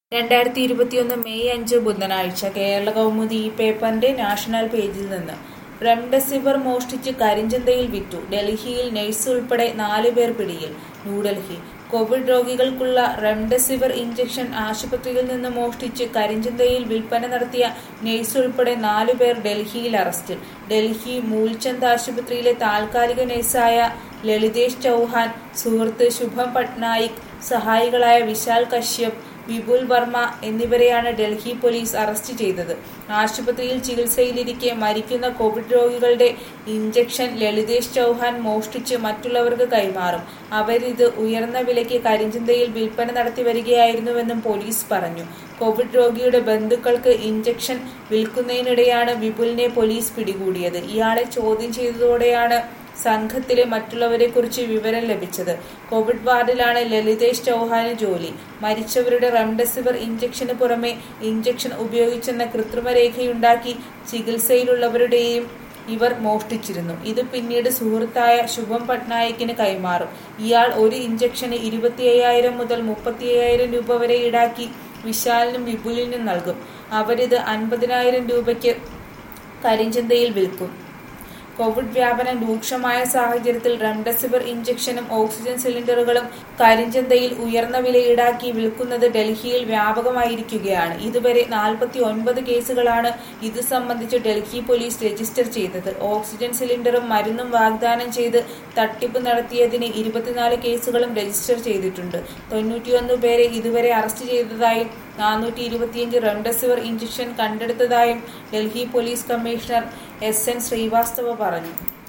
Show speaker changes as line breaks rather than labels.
രണ്ടായിരത്തി ഇരുപത്തിയൊന്ന് മെയ് അഞ്ച് ബുധനാഴ്ച കേരള കൗമുദി ഈ പേപ്പറിന്റെ നാഷണൽ പേജിൽ നിന്ന് റെംഡെസിവിർ മോഷ്ടിച്ച് കരിഞ്ചന്തയിൽ വിറ്റു ഡൽഹിയിൽ നഴ്സ് ഉൾപ്പെടെ നാല് പേർ പിടിയിൽ ന്യൂഡൽഹി കോവിഡ് രോഗികൾക്കുള്ള റെംഡെസിവിർ ഇഞ്ചക്ഷൻ ആശുപത്രിയിൽ നിന്ന് മോഷ്ടിച്ച് കരിഞ്ചന്തയിൽ വിൽപ്പന നടത്തിയ നഴ്സ് ഉൾപ്പെടെ നാലു പേർ ഡൽഹിയിൽ അറസ്റ്റിൽ ഡൽഹി മൂൽചന്ദ് ആശുപത്രിയിലെ താൽക്കാലിക നഴ്സായ ലളിതേഷ് ചൌഹാൻ സുഹൃത്ത് ശുഭം പട്നായിക് സഹായികളായ വിശാൽ കശ്യപ് വിപുൽ വർമ്മ എന്നിവരെയാണ് ഡൽഹി പോലീസ് അറസ്റ്റ് ചെയ്തത് ആശുപത്രിയിൽ ചികിത്സയിലിരിക്കെ മരിക്കുന്ന കോവിഡ് രോഗികളുടെ ഇഞ്ചക്ഷൻ ലളിതേഷ് ചൌഹാൻ മോഷ്ടിച്ച് മറ്റുള്ളവർക്ക് കൈമാറും അവരിത് ഉയർന്ന വിലയ്ക്ക് കരിഞ്ചന്തയിൽ വിൽപ്പന നടത്തി വരികയായിരുന്നുവെന്നും പോലീസ് പറഞ്ഞു കോവിഡ് രോഗിയുടെ ബന്ധുക്കൾക്ക് ഇഞ്ചക്ഷൻ വിൽക്കുന്നതിനിടെയാണ് വിപുലിനെ പോലീസ് പിടികൂടിയത് ഇയാളെ ചോദ്യം ചെയ്തതോടെയാണ് സംഘത്തിലെ മറ്റുള്ളവരെ കുറിച്ച് വിവരം ലഭിച്ചത് കോവിഡ് വാർഡിലാണ് ലളിതേഷ് ചൌഹാന് ജോലി മരിച്ചവരുടെ റെംഡെസിവിർ ഇഞ്ചക്ഷന് പുറമെ ഇഞ്ചക്ഷൻ ഉപയോഗിച്ചെന്ന കൃത്രിമ രേഖയുണ്ടാക്കി ചികിത്സയിലുള്ളവരുടെയും ഇവർ മോഷ്ടിച്ചിരുന്നു ഇത് പിന്നീട് സുഹൃത്തായ ശുഭം പട്നായിക്കിന് കൈമാറും ഇയാൾ ഒരു ഇഞ്ചക്ഷന് ഇരുപത്തി അയ്യായിരം മുതൽ മുപ്പത്തി അയ്യായിരം രൂപ വരെ ഈടാക്കി വിശാലിനും വിപുലിനും നൽകും അവരിത് അൻപതിനായിരം രൂപയ്ക്ക് കരിഞ്ചന്തയിൽ വിൽക്കും കോവിഡ് വ്യാപനം രൂക്ഷമായ സാഹചര്യത്തിൽ റെംഡെസിവിർ ഇഞ്ചക്ഷനും ഓക്സിജൻ സിലിണ്ടറുകളും കരിഞ്ചന്തയിൽ ഉയർന്ന വില ഈടാക്കി വിൽക്കുന്നത് ഡൽഹിയിൽ വ്യാപകമായിരിക്കുകയാണ് ഇതുവരെ നാൽപ്പത്തി ഒൻപത് കേസുകളാണ് ഇത് സംബന്ധിച്ച് ഡൽഹി പോലീസ് രജിസ്റ്റർ ചെയ്തത് ഓക്സിജൻ സിലിണ്ടറും മരുന്നും വാഗ്ദാനം ചെയ്ത് തട്ടിപ്പ് നടത്തിയതിന് ഇരുപത്തിനാല് കേസുകളും രജിസ്റ്റർ ചെയ്തിട്ടുണ്ട് തൊണ്ണൂറ്റിയൊന്ന് പേരെ ഇതുവരെ അറസ്റ്റ് ചെയ്തതായും നാനൂറ്റി ഇരുപത്തിയഞ്ച് റെംഡെസിവിർ ഇഞ്ചക്ഷൻ കണ്ടെടുത്തതായും Delhi police commissioner S N Srivastava പറഞ്ഞു